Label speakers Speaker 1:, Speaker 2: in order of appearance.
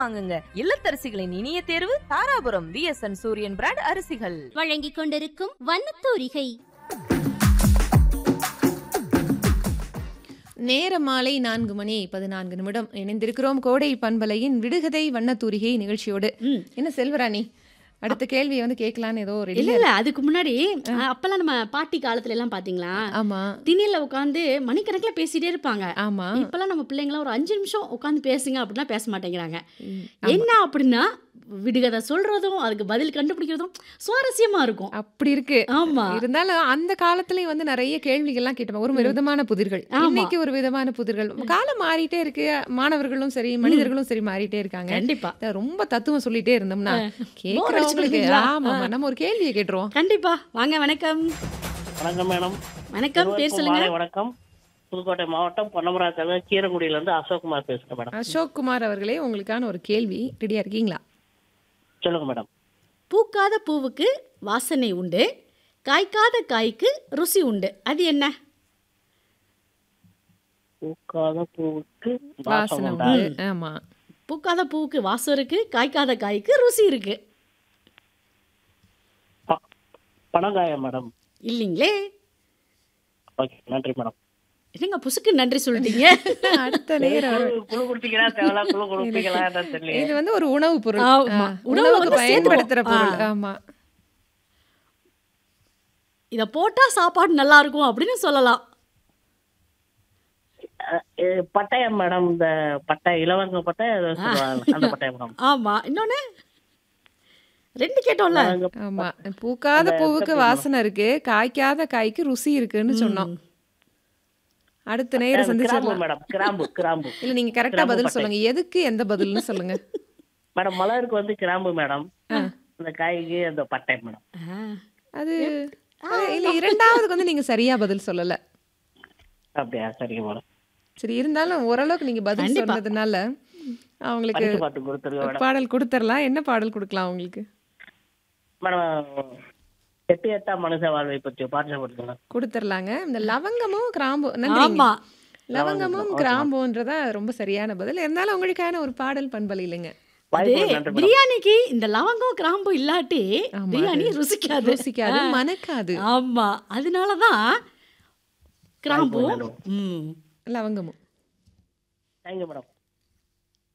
Speaker 1: வாங்குங்க இல்லத்தரசிகளின் இனிய தேர்வு தாராபுரம் விஎஸ்என் சூரியன் பிராண்ட் அரிசிகள்
Speaker 2: வழங்கிக் கொண்டிருக்கும் வண்ணத்தூரிகை
Speaker 3: நேர மாலை நான்கு மணி பதினான்கு நிமிடம் இணைந்திருக்கிறோம் கோடை பண்பலையின் விடுகதை வண்ணத்தூரிகை நிகழ்ச்சியோடு
Speaker 4: ம்.
Speaker 3: என்ன செல்வராணி அடுத்த கேள்வியை வந்து கேட்கலான்னு ஏதோ ரெடி
Speaker 4: இல்ல இல்ல அதுக்கு முன்னாடி அஹ், அப்பெல்லாம் நம்ம பாட்டி காலத்துல எல்லாம் பாத்தீங்களா
Speaker 3: ஆமா
Speaker 4: திண்ணையில உட்காந்து மணிக்கணக்குல பேசிட்டே இருப்பாங்க
Speaker 3: ஆமா
Speaker 4: இப்பெல்லாம் நம்ம பிள்ளைங்களாம் ஒரு அஞ்சு நிமிஷம் உட்காந்து பேசுங்க அப்படின்னா பேச மாட்டேங்கிறாங்க
Speaker 3: ம்,
Speaker 4: என்ன அப்படின்னா விடுகதை சொல்றதும் அதுக்கு பதில் கண்டுபிடிக்கிறதும் சுவாரஸ்யமா இருக்கும்
Speaker 3: அப்படி இருக்கு
Speaker 4: ஆமா
Speaker 3: இருந்தாலும் அந்த காலத்துலயும் வந்து நிறைய கேள்விகள்லாம் கேட்டோம் ஒரு விதமான புதிர்கள்
Speaker 4: ஆமா.
Speaker 3: இன்னைக்கு ஒரு விதமான புதிர்கள் காலம் மாறிட்டே இருக்கு மாணவர்களும் சரி மனிதர்களும் சரி மாறிட்டே இருக்காங்க
Speaker 4: கண்டிப்பா
Speaker 3: இத ரொம்ப தத்துவம் சொல்லிட்டே இருந்தோம்னா கேக்குறவங்களுக்கு
Speaker 4: அடிச்சுக்கிடுவீங்களா?
Speaker 3: ஆமா ஆமா. நம்ம ஒரு கேள்வியை கேட்டுருவோம்
Speaker 4: கண்டிப்பா வாங்க வணக்கம்
Speaker 5: வணக்கம் மேடம்
Speaker 4: வணக்கம் பேர்
Speaker 5: இருவருக்கும்
Speaker 4: சொல்லுங்க
Speaker 5: மாலை வணக்கம் புதுக்கோட்டை மாவட்டம் பொன்னமராத்தல கீரங்குடியில இருந்து அசோக்குமார் பேசுறேன் மேடம்
Speaker 3: அசோக் குமார் அவர்களே உங்களுக்கான ஒரு கேள்வி ரெடியா இருக்கீங்களா
Speaker 5: சொல்லுங்க மேடம்
Speaker 4: பூக்காத பூவுக்கு வாசனை உண்டு காய்க்காத காய்க்கு ருசி உண்டு அது என்ன
Speaker 5: பூக்காத பூவுக்கு வாசம்
Speaker 3: வாசனை
Speaker 5: உண்டா
Speaker 3: உண்டு ஆமா
Speaker 4: பூக்காத பூவுக்கு வாசம் இருக்கு காய்க்காத காய்க்கு ருசி இருக்கு
Speaker 5: ப- பனங்காயம் மேடம்
Speaker 4: இல்லைங்களே
Speaker 5: ஓகே நன்றி மேடம்
Speaker 4: என்னங்க புசுக்கு நன்றி சொல்லிட்டீங்க
Speaker 3: அடுத்த நேரம்
Speaker 5: குழு- குழு கொடுத்தீங்களா தேவையில்ல குழு கொடுப்பீங்களா என்னன்னு தெரியல
Speaker 3: இது வந்து ஒரு உணவு பொருள்
Speaker 4: ஆமா.
Speaker 3: ஆ,
Speaker 4: உணவுல
Speaker 3: உணவுக்கு
Speaker 4: வந்து
Speaker 3: பயன்படுத்துற
Speaker 4: சேர்த்துக்கும்.
Speaker 3: பொருள்
Speaker 4: ஆ.
Speaker 3: ஆமா
Speaker 4: இத போட்டா சாப்பாடு நல்லா இருக்கும் அப்படின்னு சொல்லலாம்
Speaker 5: அஹ், இது பட்டயம் மேடம் இந்த பட்டை இலவங்க பட்டை ஏதோ சொல்லுவாங்க அந்த பட்டயம் மேடம்
Speaker 4: ஆமா இன்னொன்னு ரெண்டு கேட்டோம்ல
Speaker 5: இலவங்க
Speaker 3: ஆமா பூக்காத பூவுக்கு வாசனை இருக்கு காய்க்காத காய்க்கு ருசி இருக்குன்னு சொன்னோம் அடுத்த நேரம்
Speaker 5: கிராம்பு
Speaker 3: சந்திச்சிடலாம்
Speaker 5: மேடம் கிராம்பு கிராம்பு
Speaker 3: இல்ல நீங்க கரெக்டா
Speaker 5: கிராம்பு
Speaker 3: பதில்
Speaker 5: பட்டை.
Speaker 3: சொல்லுங்க எதுக்கு எந்த பதில்னு சொல்லுங்க
Speaker 5: மேடம் மலருக்கு வந்து கிராம்பு மேடம் அந்த காய்க்கு அந்த பட்டை மேடம்
Speaker 4: ஆ.
Speaker 3: அது அது இல்ல இரண்டாவதுக்கு வந்து நீங்க சரியா பதில் சொல்லல
Speaker 5: அப்படியா சரிங்க மேடம்
Speaker 3: சரி இருந்தாலும் ஓரளவுக்கு நீங்க பதில்
Speaker 4: கண்டிப்பா.
Speaker 3: சொன்னதுனால அவங்களுக்கு
Speaker 5: பரிசு பாட்டு கொடுத்துருங்க மேடம்
Speaker 3: பாடல் கொடுத்துடலாம் என்ன பாடல் கொடுக்கலாம் உங்களுக்கு
Speaker 5: மேடம் எட்டு எட்டா மனுஷ வாழ்வை பற்றி பாட்டு கொடுத்துருங்க
Speaker 3: கொடுத்துடலாங்க இந்த லவங்கமும் கிராம்பு நன்றிங்க
Speaker 4: ஆமா
Speaker 3: லவங்கமும் கிராம்புன்றதா ரொம்ப சரியான பதில் இருந்தாலும் உங்களுக்கான ஒரு பாடல் பண்பல் இல்லைங்க
Speaker 4: அது
Speaker 5: வாய்ப்பு நன்றி மேடம்
Speaker 4: பிரியாணிக்கு இந்த லவங்கம் கிராம்பு இல்லாட்டி
Speaker 3: ஆமா,
Speaker 4: பிரியாணி
Speaker 3: அது
Speaker 4: ருசிக்காது
Speaker 3: ருசிக்காது
Speaker 4: ஆ.
Speaker 3: மணக்காது
Speaker 4: ஆமா அதனாலதான் கிராம்பு
Speaker 5: வாய்ப்பு
Speaker 4: ம்
Speaker 3: லவங்கமும்
Speaker 5: தேங்க்யூ மேடம்